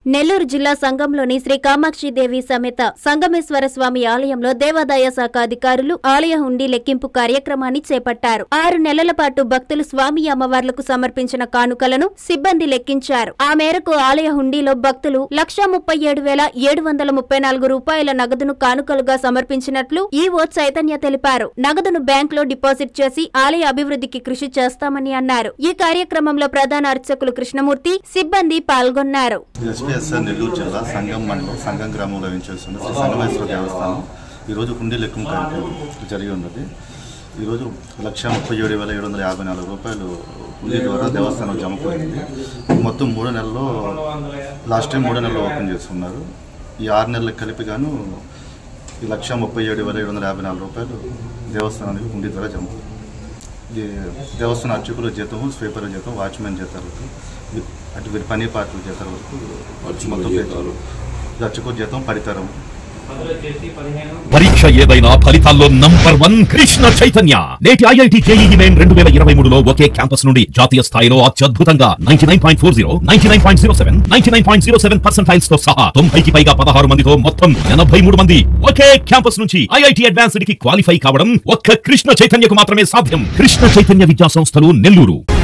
నెల్లూరు జిల్లా సంఘంలోని శ్రీ కామాక్షిదేవి సమేత సంగమేశ్వర స్వామి ఆలయంలో దేవాదాయ శాఖ అధికారులు ఆలయ హుండీ లెక్కింపు కార్యక్రమాన్ని చేపట్టారు ఆరు నెలల పాటు భక్తులు స్వామి అమ్మవార్లకు సమర్పించిన కానుకలను సిబ్బంది లెక్కించారు ఆ మేరకు ఆలయ హుండీలో భక్తులు లక్షా ముప్పై ఏడు వేల ఏడు వందల ముప్పై నాలుగు రూపాయల నగదును కానుకలుగా సమర్పించినట్లు ఈవో చైతన్య తెలిపారు నగదును బ్యాంకులో డిపాజిట్ చేసి ఆలయ అభివృద్ధికి కృషి చేస్తామని అన్నారు ఈ కార్యక్రమంలో ప్రధాన అర్చకులు కృష్ణమూర్తి సిబ్బంది పాల్గొన్నారు ఎస్పీఎస్ఆర్ నెల్లూరు జిల్లా సంగం మండలం సంగం గ్రామంలో వేయించేస్తున్న శ్రీ సంగమేశ్వర దేవస్థానం ఈరోజు హుండీ లెక్కం కార్యక్రమం జరిగి ఉన్నది ఈరోజు లక్ష ముప్పై ఏడు వేల ఏడు వందల యాభై నాలుగు రూపాయలు హుండీ ద్వారా దేవస్థానం జమపోయింది మొత్తం మూడు నెలల్లో లాస్ట్ టైం మూడు నెలలు ఓపెన్ చేస్తున్నారు ఈ ఆరు నెలలకు కలిపి గాను ఈ లక్ష ముప్పై ఏడు వేల ఏడు వందల యాభై నాలుగు రూపాయలు దేవస్థానానికి హుండీ ద్వారా జమ ఇది దేవస్థాన అర్చకుల జీతం స్వీపర్ జీతం వాచ్మెన్ జీతాల వరకు వి- అటు వీరి పని పాటల జీతాల వరకు మొత్తం జీతాలు అర్చకుల జీతం పడితరం పరీక్ష ఏదైనా ఫలితాల్లో నంబర్ వన్ కృష్ణ చైతన్య నేటి ఐఐటి జేఈఈ మెయిన్ రెండు వేల ఇరవై మూడులో ఒకే క్యాంపస్ నుండి జాతీయ స్థాయిలో అత్యద్భుతంగా ninety nine point four zero ninety nine point zero seven ninety nine point zero seven percentiles తో సహా తొంభైకి పైగా పదహారు మందితో మొత్తం ఎనభై మూడు మంది ఒకే క్యాంపస్ నుంచి ఐఐటి అడ్వాన్స్డ్ కి క్వాలిఫై కావడం ఒక్క కృష్ణ చైతన్యకు మాత్రమే సాధ్యం కృష్ణ చైతన్య విద్యా సంస్థలు నెల్లూరు